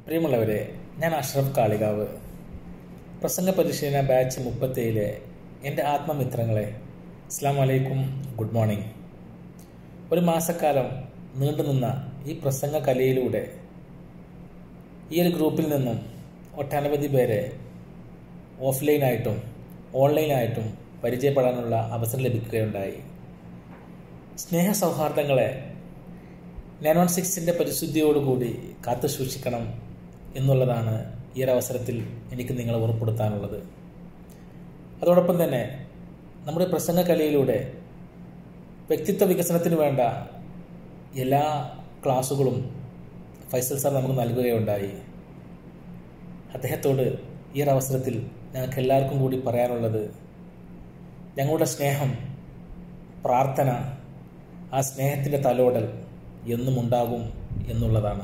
പ്രിയമുള്ളവരെ ഞാൻ അഷ്റഫ് കാളികാവ് പ്രസംഗ പരിശീലന ബാച്ച് മുപ്പത്തേഴിലെ എൻ്റെ ആത്മമിത്രങ്ങളെ അസ്സാം വലൈക്കും ഗുഡ് മോർണിംഗ് ഒരു മാസക്കാലം നീണ്ടുനിന്ന ഈ പ്രസംഗ കലയിലൂടെ ഈ ഒരു ഗ്രൂപ്പിൽ നിന്നും ഒട്ടനവധി പേരെ ഓഫ്ലൈനായിട്ടും ഓൺലൈനായിട്ടും പരിചയപ്പെടാനുള്ള അവസരം ലഭിക്കുകയുണ്ടായി സ്നേഹ സൗഹാർദ്ദങ്ങളെ നയൻ വൺ സിക്സിൻ്റെ പരിശുദ്ധിയോടുകൂടി കാത്തു സൂക്ഷിക്കണം എന്നുള്ളതാണ് ഈ ഒരു അവസരത്തിൽ എനിക്ക് നിങ്ങളെ ഉറപ്പെടുത്താനുള്ളത് അതോടൊപ്പം തന്നെ നമ്മുടെ പ്രസംഗ കലയിലൂടെ വ്യക്തിത്വ വികസനത്തിന് വേണ്ട എല്ലാ ക്ലാസ്സുകളും ഫൈസൽ സാർ നമുക്ക് നൽകുകയുണ്ടായി അദ്ദേഹത്തോട് ഈ ഒരു അവസരത്തിൽ ഞങ്ങൾക്ക് എല്ലാവർക്കും കൂടി പറയാനുള്ളത് ഞങ്ങളുടെ സ്നേഹം പ്രാർത്ഥന ആ സ്നേഹത്തിൻ്റെ തലോടൽ എന്നും ഉണ്ടാകും എന്നുള്ളതാണ്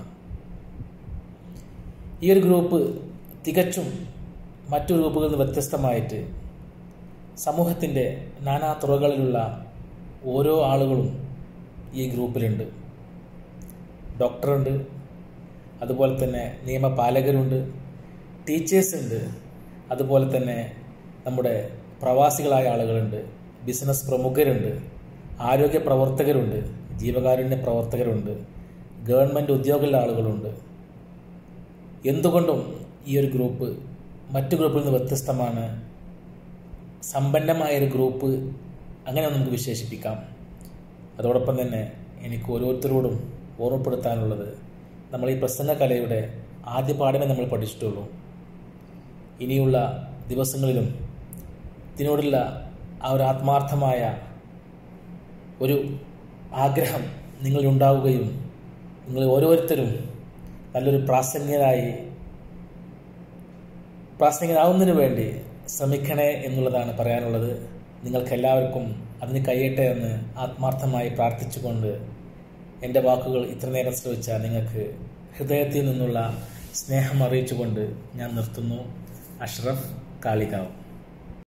ഈ ഒരു ഗ്രൂപ്പ് തികച്ചും മറ്റു ഗ്രൂപ്പുകളിൽ നിന്ന് വ്യത്യസ്തമായിട്ട് സമൂഹത്തിൻ്റെ നാനാ തുറകളിലുള്ള ഓരോ ആളുകളും ഈ ഗ്രൂപ്പിലുണ്ട് ഡോക്ടറുണ്ട് അതുപോലെ തന്നെ നിയമപാലകരുണ്ട് ടീച്ചേഴ്സ് ഉണ്ട് അതുപോലെ തന്നെ നമ്മുടെ പ്രവാസികളായ ആളുകളുണ്ട് ബിസിനസ് പ്രമുഖരുണ്ട് ആരോഗ്യ പ്രവർത്തകരുണ്ട് ജീവകാരുണ്യ പ്രവർത്തകരുണ്ട് ഗവൺമെൻറ് ഉദ്യോഗമുള്ള ആളുകളുണ്ട് എന്തുകൊണ്ടും ഈ ഒരു ഗ്രൂപ്പ് മറ്റു ഗ്രൂപ്പിൽ നിന്ന് വ്യത്യസ്തമാണ് സമ്പന്നമായൊരു ഗ്രൂപ്പ് അങ്ങനെ നമുക്ക് വിശേഷിപ്പിക്കാം അതോടൊപ്പം തന്നെ എനിക്ക് ഓരോരുത്തരോടും ഓർമ്മപ്പെടുത്താനുള്ളത് നമ്മൾ ഈ പ്രസംഗ കലയുടെ ആദ്യ പാഠമേ നമ്മൾ പഠിച്ചിട്ടുള്ളൂ ഇനിയുള്ള ദിവസങ്ങളിലും ഇതിനോടുള്ള ആ ഒരു ആത്മാർത്ഥമായ ഒരു ആഗ്രഹം നിങ്ങളിലുണ്ടാവുകയും നിങ്ങൾ ഓരോരുത്തരും നല്ലൊരു പ്രാസംഗികരായി പ്രാസംഗികനാവുന്നതിന് വേണ്ടി ശ്രമിക്കണേ എന്നുള്ളതാണ് പറയാനുള്ളത് നിങ്ങൾക്കെല്ലാവർക്കും അതിന് കഴിയട്ടെ എന്ന് ആത്മാർത്ഥമായി പ്രാർത്ഥിച്ചുകൊണ്ട് എൻ്റെ വാക്കുകൾ ഇത്ര നേരം ശ്രമിച്ച നിങ്ങൾക്ക് ഹൃദയത്തിൽ നിന്നുള്ള സ്നേഹം അറിയിച്ചുകൊണ്ട് ഞാൻ നിർത്തുന്നു അഷ്റഫ് കാളികാവ്